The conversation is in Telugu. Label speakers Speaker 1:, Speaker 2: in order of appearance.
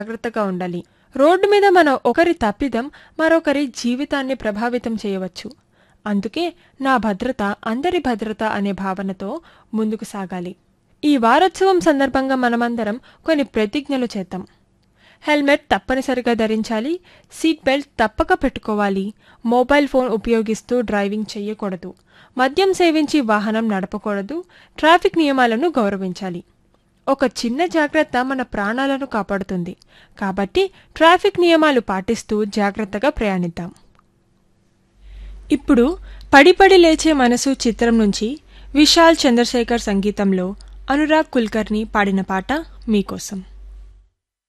Speaker 1: జాగ్రత్తగా ఉండాలి రోడ్డు మీద మన ఒకరి తప్పిదం మరొకరి జీవితాన్ని ప్రభావితం చేయవచ్చు అందుకే నా భద్రత అందరి భద్రత అనే భావనతో ముందుకు సాగాలి ఈ వారోత్సవం సందర్భంగా మనమందరం కొన్ని ప్రతిజ్ఞలు చేద్దాం హెల్మెట్ తప్పనిసరిగా ధరించాలి సీట్ బెల్ట్ తప్పక పెట్టుకోవాలి మొబైల్ ఫోన్ ఉపయోగిస్తూ డ్రైవింగ్ చేయకూడదు మద్యం సేవించి వాహనం నడపకూడదు ట్రాఫిక్ నియమాలను గౌరవించాలి ఒక చిన్న జాగ్రత్త మన ప్రాణాలను కాపాడుతుంది కాబట్టి ట్రాఫిక్ నియమాలు పాటిస్తూ జాగ్రత్తగా ప్రయాణిద్దాం ఇప్పుడు పడిపడి లేచే మనసు చిత్రం నుంచి విశాల్ చంద్రశేఖర్ సంగీతంలో అనురాగ్ కుల్కర్ని పాడిన పాట మీకోసం